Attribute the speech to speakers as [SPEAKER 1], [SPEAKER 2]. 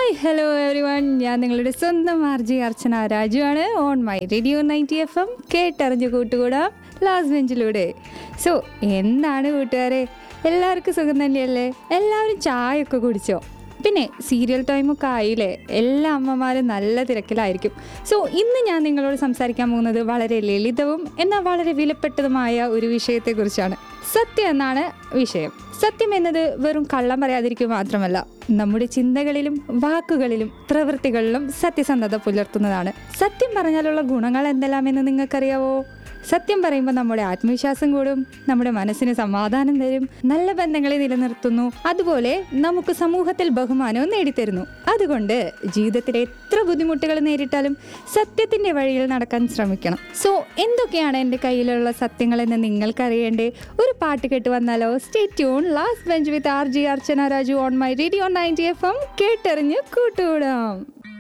[SPEAKER 1] hi hello every one ഞാൻ നിങ്ങളുടെ സ്വന്തം ആർജി അർച്ചന രാജുവാണ് on my radio ninety F M കേട്ടറിഞ്ഞ് കൂട്ടുകൂടാം ലാസ്റ്റ് ബെഞ്ചിലൂടെ സോ എന്താണ് കൂട്ടുകാരെ എല്ലാവർക്കും സുഖം തന്നെയല്ലേ എല്ലാവരും ചായയൊക്കെ കുടിച്ചോ പിന്നെ സീരിയൽ ടൈമൊക്കെ ആയില്ലേ എല്ലാ അമ്മമാരും നല്ല തിരക്കിലായിരിക്കും സോ ഇന്ന് ഞാൻ നിങ്ങളോട് സംസാരിക്കാൻ പോകുന്നത് വളരെ ലളിതവും എന്നാൽ വളരെ വിലപ്പെട്ടതുമായ ഒരു വിഷയത്തെക്കുറിച്ചാണ് സത്യം എന്നാണ് വിഷയം സത്യം എന്നത് വെറും കള്ളം പറയാതിരിക്കുക മാത്രമല്ല നമ്മുടെ ചിന്തകളിലും വാക്കുകളിലും പ്രവൃത്തികളിലും സത്യസന്ധത പുലർത്തുന്നതാണ് സത്യം പറഞ്ഞാലുള്ള ഗുണങ്ങൾ എന്തെല്ലാമെന്ന് നിങ്ങൾക്കറിയാവോ സത്യം പറയുമ്പോൾ നമ്മുടെ ആത്മവിശ്വാസം കൂടും നമ്മുടെ മനസ്സിന് സമാധാനം തരും നല്ല ബന്ധങ്ങളെ നിലനിർത്തുന്നു അതുപോലെ നമുക്ക് സമൂഹത്തിൽ ബഹുമാനവും നേടിത്തരുന്നു അതുകൊണ്ട് ജീവിതത്തിലെ എത്ര ബുദ്ധിമുട്ടുകൾ നേരിട്ടാലും സത്യത്തിന്റെ വഴിയിൽ നടക്കാൻ ശ്രമിക്കണം സോ എന്തൊക്കെയാണ് എൻ്റെ കയ്യിലുള്ള സത്യങ്ങളെന്ന് നിങ്ങൾക്കറിയേണ്ടേ ഒരു പാട്ട് കേട്ട് വന്നാലോ stay tune last bench with R J Archana Raju on my radio ninety F M കേട്ടെറിഞ്ഞ് കൂട്ടുകൂടാം